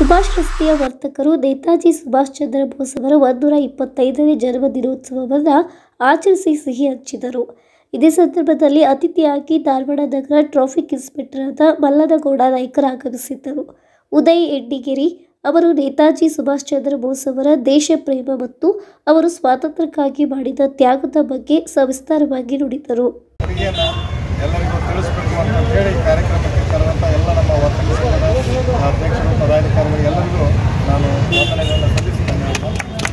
ಸುಭಾಷ್ ರಸ್ತೆಯ ವರ್ತಕರು ನೇತಾಜಿ ಸುಭಾಷ್ ಚಂದ್ರ ಬೋಸ್ ಅವರ ಒಂದೂರ ಇಪ್ಪತ್ತೈದನೇ ಜನ್ಮ ದಿನೋತ್ಸವವನ್ನು ಆಚರಿಸಿ ಸಿಹಿ ಹಂಚಿದರು ಇದೇ ಸಂದರ್ಭದಲ್ಲಿ ಅತಿಥಿಯಾಗಿ ಧಾರವಾಡ ನಗರ ಟ್ರಾಫಿಕ್ ಇನ್ಸ್ಪೆಕ್ಟರ್ ಆದ ಮಲ್ಲನಗೌಡ ನಾಯ್ಕರ್ ಆಗಮಿಸಿದ್ದರು ಉದಯ್ ಎಡ್ಡಿಗಿರಿ ಅವರು ನೇತಾಜಿ ಸುಭಾಷ್ ಚಂದ್ರ ಬೋಸ್ ಅವರ ದೇಶ ಪ್ರೇಮ ಮತ್ತು ಅವರು ಸ್ವಾತಂತ್ರ್ಯಕ್ಕಾಗಿ ಮಾಡಿದ ತ್ಯಾಗದ ಬಗ್ಗೆ ಸವಿಸ್ತಾರವಾಗಿ ನುಡಿದರು ಕೊಡುಗೆಯನ್ನು ಎಲ್ಲರಿಗೂ ತಿಳಿಸಬೇಕು ಅಂತ ಹೇಳಿ ಈ ಕಾರ್ಯಕ್ರಮಕ್ಕೆ ಕರೆದಂಥ ಎಲ್ಲ ನಮ್ಮ ವರ್ತಕ ಸಂಘದ ಅಧ್ಯಕ್ಷರು ಪದಾಧಿಕಾರಿಗಳು ಎಲ್ಲರಿಗೂ ನಾನು ವಂದನೆಗಳನ್ನು ಸಲ್ಲಿಸುತ್ತೇನೆ ಅಂತ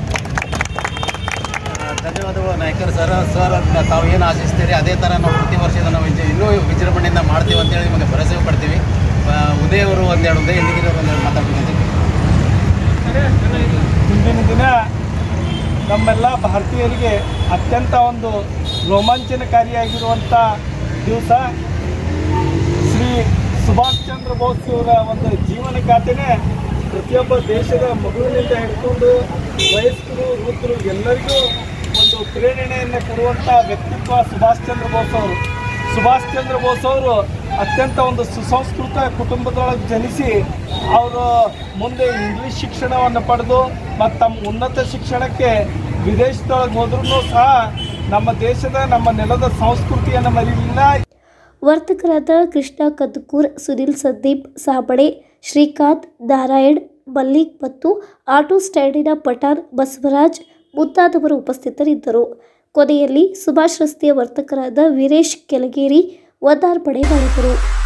ಧನ್ಯವಾದಗಳು ನಾಯ್ಕರ್ ಸರ್ ಸರ್ ಅದನ್ನ ತಾವು ಏನು ಆಶಿಸ್ತೀರಿ ಅದೇ ಥರ ನಾವು ಪ್ರತಿ ವರ್ಷದ ನಾವು ವಿಜೃ- ಇನ್ನೂ ವಿಜೃಂಭಣೆಯಿಂದ ಮಾಡ್ತೀವಿ ಅಂತೇಳಿ ನಿಮಗೆ ಭರವಸೆ ಪಡ್ತೀವಿ ಆ, ಉದಯ್ ಅವರು ಒಂದೆರಡು ಉದಯ್ ಎಂದಿಗಿರಿ ಅವರು ಒಂದೆರಡು ಮಾತಾಡ್ಬೇಕು ಮುಂದಿನ ದಿನ ನಮ್ಮೆಲ್ಲ ಭಾರತೀಯರಿಗೆ ಅತ್ಯಂತ ಒಂದು ರೋಮಾಂಚನಕಾರಿಯಾಗಿರುವಂಥ ದಿವಸ ಶ್ರೀ ಸುಭಾಷ್ ಚಂದ್ರ ಬೋಸ್ ಇವರ ಒಂದು ಜೀವನ ಗಾಥೆನೇ ಪ್ರತಿಯೊಬ್ಬ ದೇಶದ ಮಗುವಿನಿಂದ ಹಿಡ್ಕೊಂಡು ವಯಸ್ಕರು ವೃದ್ಧರು ಎಲ್ಲರಿಗೂ ಒಂದು ಪ್ರೇರಣೆಯನ್ನು ಕೊಡುವಂಥ ವ್ಯಕ್ತಿತ್ವ ಸುಭಾಷ್ ಚಂದ್ರ ಬೋಸ್ ಅವರು ಸುಭಾಷ್ ಚಂದ್ರ ಬೋಸ್ ಅವರು ಅತ್ಯಂತ ಒಂದು ಸುಸಂಸ್ಕೃತ ಕುಟುಂಬದೊಳಗೆ ಜನಿಸಿ ಅವರು ಮುಂದೆ ಇಂಗ್ಲಿಷ್ ಶಿಕ್ಷಣವನ್ನು ಪಡೆದು ಮತ್ತು ತಮ್ಮ ಉನ್ನತ ಶಿಕ್ಷಣಕ್ಕೆ ವಿದೇಶದೊಳಗೆ ಹೋದ್ರೂ ಸಹ ನಮ್ಮ ದೇಶದ ನಮ್ಮ ನೆಲದ ಸಂಸ್ಕೃತಿಯನ್ನು ಮರೀಲಿಲ್ಲ ವರ್ತಕರಾದ ಕೃಷ್ಣ ಕದ್ಕೂರ್ ಸುನಿಲ್ ಸಂದೀಪ್ ಸಾಬಳೆ ಶ್ರೀಕಾಂತ್ ನಾರಾಯಣ್ ಮಲ್ಲಿಕ್ ಮತ್ತು ಆಟೋ ಸ್ಟ್ಯಾಂಡಿನ ಪಠಾಣ್ ಬಸವರಾಜ್ ಮುಂತಾದವರು ಉಪಸ್ಥಿತರಿದ್ದರು ಕೊನೆಯಲ್ಲಿ ಸುಭಾಷ್ ರಸ್ತೆಯ ವರ್ತಕರಾದ ವೀರೇಶ್ ಕೆಳಗೇರಿ ವಂದಾರ್ಪಣೆ ಮಾಡಿದರು